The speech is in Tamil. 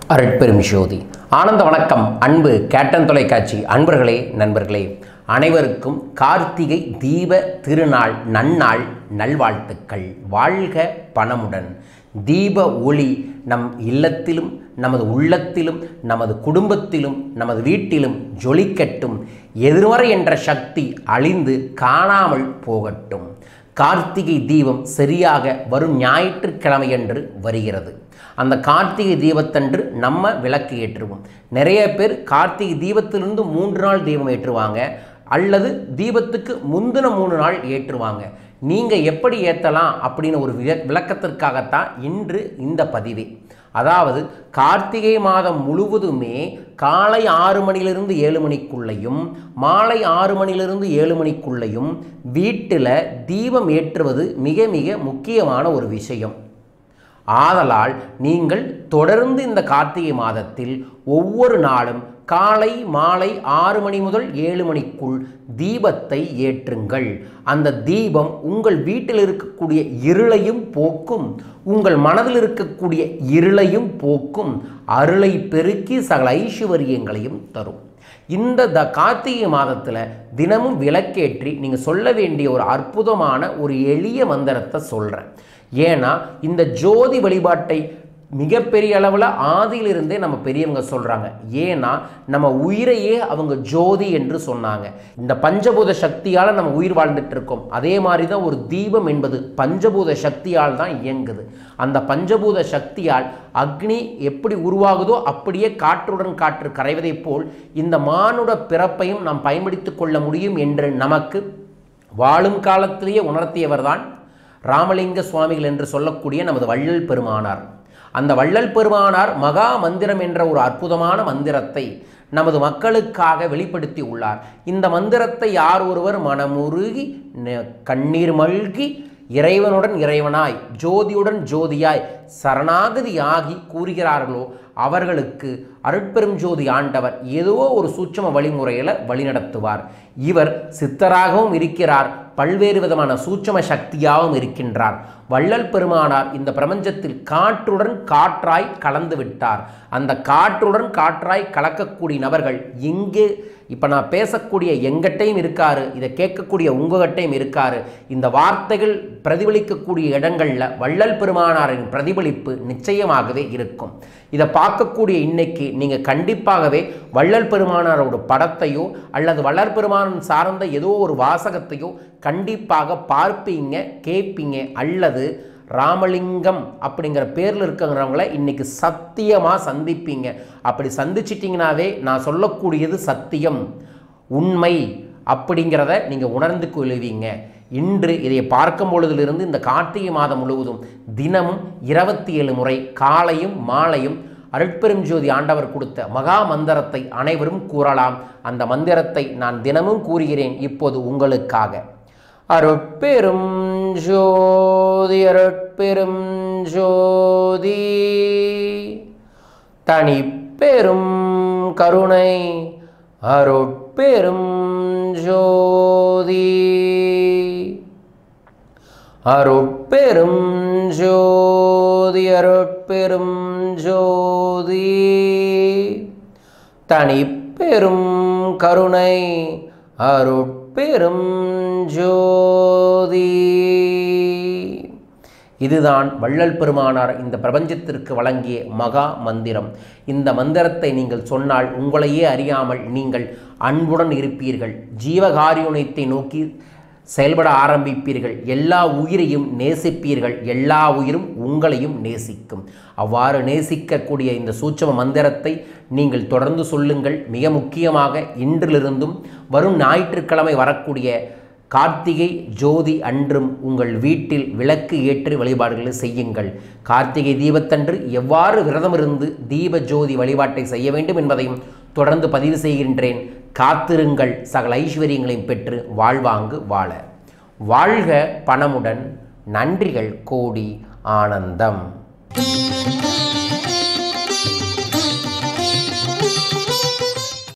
அருட்பெரும் ஜோதி ஆனந்த வணக்கம் அன்பு கேட்டன் தொலைக்காட்சி அன்பர்களே நண்பர்களே அனைவருக்கும் கார்த்திகை தீப திருநாள் நன்னாள் நல்வாழ்த்துக்கள் வாழ்க பணமுடன் தீப ஒளி நம் இல்லத்திலும் நமது உள்ளத்திலும் நமது குடும்பத்திலும் நமது வீட்டிலும் ஜொலிக்கட்டும் எதிர்மறை என்ற சக்தி அழிந்து காணாமல் போகட்டும் கார்த்திகை தீபம் சரியாக வரும் ஞாயிற்றுக்கிழமையன்று வருகிறது அந்த கார்த்திகை தீபத்தன்று நம்ம விளக்கு ஏற்றுவோம் நிறைய பேர் கார்த்திகை தீபத்திலிருந்து மூன்று நாள் தீபம் ஏற்றுவாங்க அல்லது தீபத்துக்கு முந்தின மூணு நாள் ஏற்றுவாங்க நீங்கள் எப்படி ஏற்றலாம் அப்படின்னு ஒரு விள விளக்கத்திற்காகத்தான் இன்று இந்த பதிவே அதாவது கார்த்திகை மாதம் முழுவதுமே காலை ஆறு மணிலிருந்து ஏழு மணிக்குள்ளேயும் மாலை ஆறு மணிலிருந்து ஏழு மணிக்குள்ளேயும் வீட்டில் தீபம் ஏற்றுவது மிக மிக முக்கியமான ஒரு விஷயம் ஆதலால் நீங்கள் தொடர்ந்து இந்த கார்த்திகை மாதத்தில் ஒவ்வொரு நாளும் காலை மாலை ஆறு மணி முதல் ஏழு மணிக்குள் தீபத்தை ஏற்றுங்கள் அந்த தீபம் உங்கள் வீட்டில் இருக்கக்கூடிய இருளையும் போக்கும் உங்கள் மனதில் இருக்கக்கூடிய இருளையும் போக்கும் அருளை பெருக்கி சகல ஐஸ்வர்யங்களையும் தரும் இந்த த கார்த்திகை மாதத்தில் தினமும் விளக்கேற்றி நீங்கள் சொல்ல வேண்டிய ஒரு அற்புதமான ஒரு எளிய மந்திரத்தை சொல்கிறேன் ஏன்னா இந்த ஜோதி வழிபாட்டை மிகப்பெரிய அளவில் ஆதியிலிருந்தே நம்ம பெரியவங்க சொல்கிறாங்க ஏன்னா நம்ம உயிரையே அவங்க ஜோதி என்று சொன்னாங்க இந்த பஞ்சபூத சக்தியால் நம்ம உயிர் வாழ்ந்துட்டு இருக்கோம் அதே மாதிரி தான் ஒரு தீபம் என்பது பஞ்சபூத சக்தியால் தான் இயங்குது அந்த பஞ்சபூத சக்தியால் அக்னி எப்படி உருவாகுதோ அப்படியே காற்றுடன் காற்று கரைவதைப் போல் இந்த மானுட பிறப்பையும் நாம் பயன்படுத்தி கொள்ள முடியும் என்று நமக்கு வாழும் காலத்திலேயே உணர்த்தியவர் தான் ராமலிங்க சுவாமிகள் என்று சொல்லக்கூடிய நமது வள்ளல் பெருமானார் அந்த வள்ளல் பெருமானார் மகா மந்திரம் என்ற ஒரு அற்புதமான மந்திரத்தை நமது மக்களுக்காக வெளிப்படுத்தி உள்ளார் இந்த மந்திரத்தை யார் ஒருவர் மனமுருகி ந- கண்ணீர் மல்கி இறைவனுடன் இறைவனாய் ஜோதியுடன் ஜோதியாய் சரணாகதியாகி கூறுகிறார்களோ அவர்களுக்கு அருட்பெரும் ஜோதி ஆண்டவர் ஏதோ ஒரு சூட்சம வழிமுறையில் வழிநடத்துவார் இவர் சித்தராகவும் இருக்கிறார் பல்வேறு விதமான சூட்சம சக்தியாகவும் இருக்கின்றார் வள்ளல் பெருமானார் இந்த பிரபஞ்சத்தில் காற்றுடன் காற்றாய் கலந்து விட்டார் அந்த காற்றுடன் காற்றாய் கலக்கக்கூடிய நபர்கள் இங்கே இப்போ நான் பேசக்கூடிய எங்கிட்டையும் இருக்காரு இதை கேட்கக்கூடிய உங்ககிட்டையும் இருக்காரு இந்த வார்த்தைகள் பிரதிபலிக்கக்கூடிய இடங்களில் வள்ளல் பெருமானாரின் பிரதிபலிப்பு நிச்சயமாகவே இருக்கும் இதை பார்க்கக்கூடிய இன்னைக்கு நீங்கள் கண்டிப்பாகவே வள்ளல் பெருமானாரோட படத்தையோ அல்லது வள்ளல் பெருமான் சார்ந்த ஏதோ ஒரு வாசகத்தையோ கண்டிப்பாக பார்ப்பீங்க கேட்பீங்க அல்லது ராமலிங்கம் அப்படிங்கிற பேரில் இருக்கிறவங்கள இன்னைக்கு சத்தியமாக சந்திப்பீங்க அப்படி சந்திச்சிட்டிங்கனாவே நான் சொல்லக்கூடியது சத்தியம் உண்மை அப்படிங்கிறத நீங்கள் உணர்ந்து கொள்வீங்க இன்று இதை பார்க்கும் பொழுதிலிருந்து இந்த கார்த்திகை மாதம் முழுவதும் தினமும் இருபத்தி ஏழு முறை காலையும் மாலையும் அருட்பெரும் ஜோதி ஆண்டவர் கொடுத்த மகா மந்திரத்தை அனைவரும் கூறலாம் அந்த மந்திரத்தை நான் தினமும் கூறுகிறேன் இப்போது உங்களுக்காக அருட்பெரும் ஜோதி அருட்பெரும் ஜோதி தனிப்பெரும் கருணை அருட்பெரும் ஜோதி அருட்பெரும் ஜோதி அருட்பெரும் ஜோதி தனிப்பெரும் கருணை அருட்பெரும் ஜோதி இதுதான் வள்ளல் பெருமானார் இந்த பிரபஞ்சத்திற்கு வழங்கிய மகா மந்திரம் இந்த மந்திரத்தை நீங்கள் சொன்னால் உங்களையே அறியாமல் நீங்கள் அன்புடன் இருப்பீர்கள் ஜீவகாரியுனத்தை நோக்கி செயல்பட ஆரம்பிப்பீர்கள் எல்லா உயிரையும் நேசிப்பீர்கள் எல்லா உயிரும் உங்களையும் நேசிக்கும் அவ்வாறு நேசிக்கக்கூடிய இந்த சூட்சம மந்திரத்தை நீங்கள் தொடர்ந்து சொல்லுங்கள் மிக முக்கியமாக இன்றிலிருந்தும் வரும் ஞாயிற்றுக்கிழமை வரக்கூடிய கார்த்திகை ஜோதி அன்றும் உங்கள் வீட்டில் விளக்கு ஏற்றி வழிபாடுகளை செய்யுங்கள் கார்த்திகை தீபத்தன்று எவ்வாறு விரதமிருந்து தீப ஜோதி வழிபாட்டை செய்ய வேண்டும் என்பதையும் தொடர்ந்து பதிவு செய்கின்றேன் காத்திருங்கள் சகல ஐஸ்வர்யங்களையும் பெற்று வாழ்வாங்கு வாழ வாழ்க பணமுடன் நன்றிகள் கோடி ஆனந்தம்